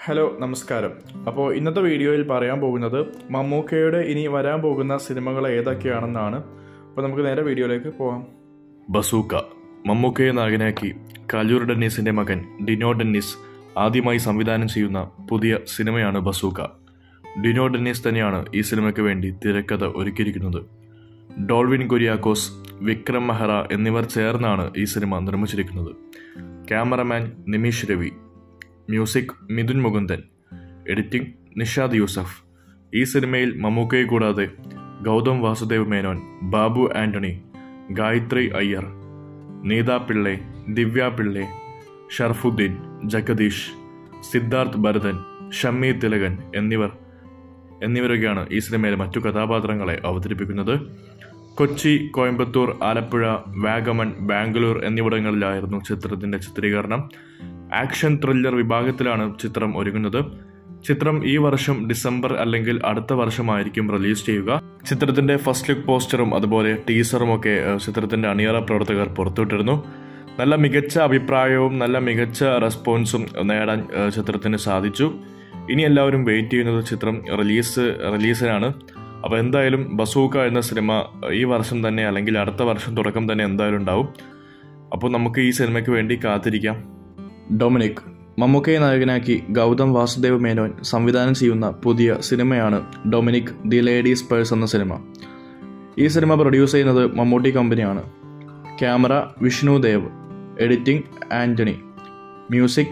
hello നമസ്കാരം അപ്പോൾ ഇന്നത്തെ വീഡിയോയിൽ പറയാൻ പോകുന്നത് മമ്മൂക്കയുടെ ഇനി വരാൻ പോകുന്ന സിനിമകൾ ഏതൊക്കെയാണെന്നാണ് അപ്പോൾ നമുക്ക് നേരെ വീഡിയോയിലേക്ക് പോകാം ബസൂക്ക മമ്മൂക്കയെ നായകനാക്കി കാലൂർ ഡെന്നീസിന്റെ മകൻ ഡിനോ ഡെന്നീസ് ആദ്യമായി സംവിധാനം ചെയ്യുന്ന പുതിയ സിനിമയാണ് ബസൂക്ക ഡിനോ ഡെന്നീസ് തന്നെയാണ് ഈ സിനിമയ്ക്ക് വേണ്ടി തിരക്കഥ ഒരുക്കിയിരിക്കുന്നത് ഡോൾവിൻ കുര്യാക്കോസ് വിക്രം മെഹ്റ എന്നിവർ ചേർന്നാണ് ഈ സിനിമ നിർമ്മിച്ചിരിക്കുന്നത് cameraman Nimish Ravi music Mithun Mukundan editing Nishad Yusuf ഈ സിനിമയിൽ മമ്മൂക്കയെ കൂടാതെ ഗൗതം വാസുദേവ് മേനോൻ ബാബു ആന്റണി ഗായത്രി അയ്യർ നീത പിള്ളെ ദിവ്യ പിള്ളെ ഷർഫുദ്ദീൻ ജഗദീഷ് സിദ്ധാർത്ഥ് ഭരതൻ ഷമ്മി തിലകൻ എന്നിവർ എന്നിവരൊക്കെയാണ് ഈ സിനിമയിലെ മറ്റു കഥാപാത്രങ്ങളെ അവതരിപ്പിക്കുന്നത് കൊച്ചി കോയമ്പത്തൂർ ആലപ്പുഴ വാഗമൺ ബാംഗ്ലൂർ എന്നിവിടങ്ങളിലായിരുന്നു ചിത്രത്തിന്റെ ചിത്രീകരണം ആക്ഷൻ ത്രില്ലർ വിഭാഗത്തിലാണ് ചിത്രം ഒരുങ്ങുന്നത് ചിത്രം ഈ വർഷം ഡിസംബർ അല്ലെങ്കിൽ അടുത്ത വർഷമായിരിക്കും റിലീസ് ചെയ്യുക ചിത്രത്തിന്റെ ഫസ്റ്റ് ലുക്ക് പോസ്റ്ററും അതുപോലെ ടീസറും ഒക്കെ ഏഹ്, ചിത്രത്തിന്റെ അണിയറ പ്രവർത്തകർ പുറത്തുവിട്ടിരുന്നു നല്ല മികച്ച അഭിപ്രായവും നല്ല മികച്ച റെസ്പോൺസും നേടാൻ ഏഹ്, ചിത്രത്തിന് സാധിച്ചു ഇനി എല്ലാവരും വെയിറ്റ് ചെയ്യുന്നത് ചിത്രം റിലീസ് റിലീസിനാണ് അപ്പോൾ എന്തായാലും ബസൂക്ക എന്ന സിനിമ ഈ വർഷം തന്നെ അല്ലെങ്കിൽ അടുത്ത വർഷം തുടക്കം തന്നെ എന്തായാലും ഉണ്ടാവും അപ്പോൾ നമുക്ക് ഈ സിനിമയ്ക്ക് വേണ്ടി കാത്തിരിക്കാം ഡൊമിനിക് മമ്മൂക്കയെ നായകനാക്കി ഗൗതം വാസുദേവ് മേനോൻ സംവിധാനം ചെയ്യുന്ന പുതിയ സിനിമയാണ് ഡൊമിനിക് ദി ലേഡീസ് പേഴ്സ് എന്ന സിനിമ ഈ സിനിമ പ്രൊഡ്യൂസ് ചെയ്യുന്നത് മമ്മൂട്ടി കമ്പനിയാണ് camera Vishnu Dev editing Antony music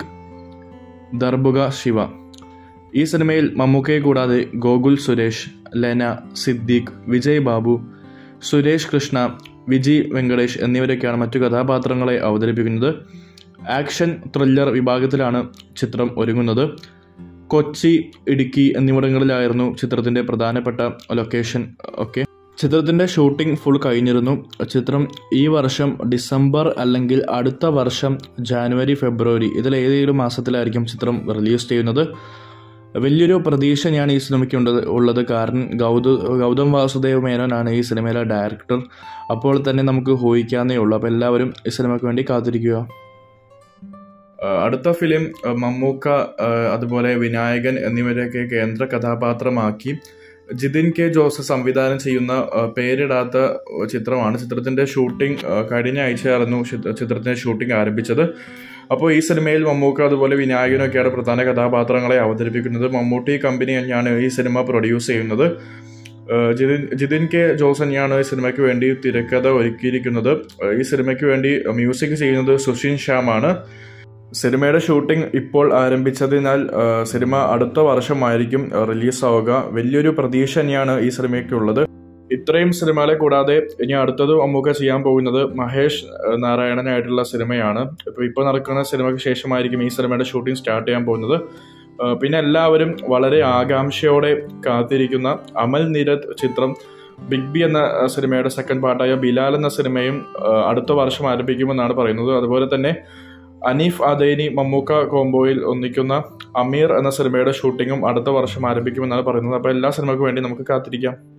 Darbuka Siva ഈ സിനിമയിൽ മമ്മൂക്കയെ കൂടാതെ ഗോകുൽ സുരേഷ് ലെന സിദ്ദീഖ് വിജയ് ബാബു സുരേഷ് കൃഷ്ണ വിജി വെങ്കടേഷ് എന്നിവരൊക്കെയാണ് മറ്റു കഥാപാത്രങ്ങളെ അവതരിപ്പിക്കുന്നത് ആക്ഷൻ ത്രില്ലർ വിഭാഗത്തിലാണ് ചിത്രം ഒരുങ്ങുന്നത് കൊച്ചി ഇടുക്കി എന്നിവിടങ്ങളിലായിരുന്നു ചിത്രത്തിൻ്റെ പ്രധാനപ്പെട്ട ലൊക്കേഷൻ ഒക്കെ ചിത്രത്തിൻ്റെ ഷൂട്ടിംഗ് ഫുൾ കഴിഞ്ഞിരുന്നു ചിത്രം ഈ വർഷം ഡിസംബർ അല്ലെങ്കിൽ അടുത്ത വർഷം ജാനുവരി ഫെബ്രുവരി ഇതിലേതെങ്കിലും മാസത്തിലായിരിക്കും ചിത്രം റിലീസ് ചെയ്യുന്നത് വലിയൊരു പ്രതീക്ഷ ഞാൻ ഈ സിനിമയ്ക്ക് ഉണ്ട് ഉള്ളത് കാരണം ഗൗത ഗൗതം വാസുദേവ് മേനോനാണ് ഈ സിനിമയിലെ ഡയറക്ടർ അപ്പോൾ തന്നെ നമുക്ക് ഊഹിക്കാവുന്നേ ഉള്ളൂ അപ്പോൾ എല്ലാവരും ഈ സിനിമയ്ക്ക് വേണ്ടി കാത്തിരിക്കുക ആഹ് അടുത്ത ഫിലിം ആഹ് മമ്മൂക്ക ആഹ് അതുപോലെ വിനായകൻ എന്നിവരെയൊക്കെ കേന്ദ്ര കഥാപാത്രമാക്കി ജിതിൻ കെ ജോസ് സംവിധാനം ചെയ്യുന്ന ആഹ് പേരിടാത്ത ചിത്രമാണ് ചിത്രത്തിന്റെ ഷൂട്ടിംഗ് ആഹ് കഴിഞ്ഞ ആഴ്ചയായിരുന്നു ചിത്ര- ചിത്രത്തിന്റെ ഷൂട്ടിംഗ് ആരംഭിച്ചത് അപ്പോൾ ഈ സിനിമയിൽ മമ്മൂക്ക അതുപോലെ വിനായകനൊക്കെയാണ് പ്രധാന കഥാപാത്രങ്ങളെ അവതരിപ്പിക്കുന്നത് മമ്മൂട്ടി കമ്പനി തന്നെയാണ് ഈ സിനിമ പ്രൊഡ്യൂസ് ചെയ്യുന്നത് ആഹ് ജിതിൻ ജിതിൻ കെ ജോസ് തന്നെയാണ് ഈ സിനിമയ്ക്ക് വേണ്ടി തിരക്കഥ ഒരുക്കിയിരിക്കുന്നത് ആഹ് ഈ സിനിമയ്ക്ക് വേണ്ടി മ്യൂസിക് ചെയ്യുന്നത് സുഷിൻ ശ്യാമാണ് സിനിമയുടെ ഷൂട്ടിംഗ് ഇപ്പോൾ ആരംഭിച്ചതിനാൽ ആ, സിനിമ അടുത്ത വർഷമായിരിക്കും റിലീസ് ആവുക വലിയൊരു പ്രതീക്ഷ തന്നെയാണ് ഈ സിനിമയ്ക്കുള്ളത് ഇത്രയും സിനിമകളെ കൂടാതെ ഇനി അടുത്തത് അമ്മൂക്ക ചെയ്യാൻ പോകുന്നത് മഹേഷ് ആ, നാരായണനായിട്ടുള്ള സിനിമയാണ് ഇപ്പോൾ ഇപ്പോൾ നടക്കുന്ന സിനിമയ്ക്ക് ശേഷമായിരിക്കും ഈ സിനിമയുടെ ഷൂട്ടിംഗ് സ്റ്റാർട്ട് ചെയ്യാൻ പോകുന്നത് ആ, പിന്നെ എല്ലാവരും വളരെ ആകാംക്ഷയോടെ കാത്തിരിക്കുന്ന അമൽ നീരദ് ചിത്രം ബിഗ് ബി എന്ന ആ, സിനിമയുടെ സെക്കൻഡ് പാർട്ടായ ബിലാൽ എന്ന സിനിമയും ആ, അടുത്ത വർഷം ആരംഭിക്കുമെന്നാണ് പറയുന്നത് അതുപോലെ തന്നെ അനീഫ് അദേനി മമ്മൂക്ക കോംബോയിൽ ഒന്നിക്കുന്ന അമീർ എന്ന സിനിമയുടെ ഷൂട്ടിങ്ങും അടുത്ത വർഷം ആരംഭിക്കുമെന്നാണ് പറയുന്നത് അപ്പോൾ എല്ലാ സിനിമയ്ക്ക് വേണ്ടി നമുക്ക് കാത്തിരിക്കാം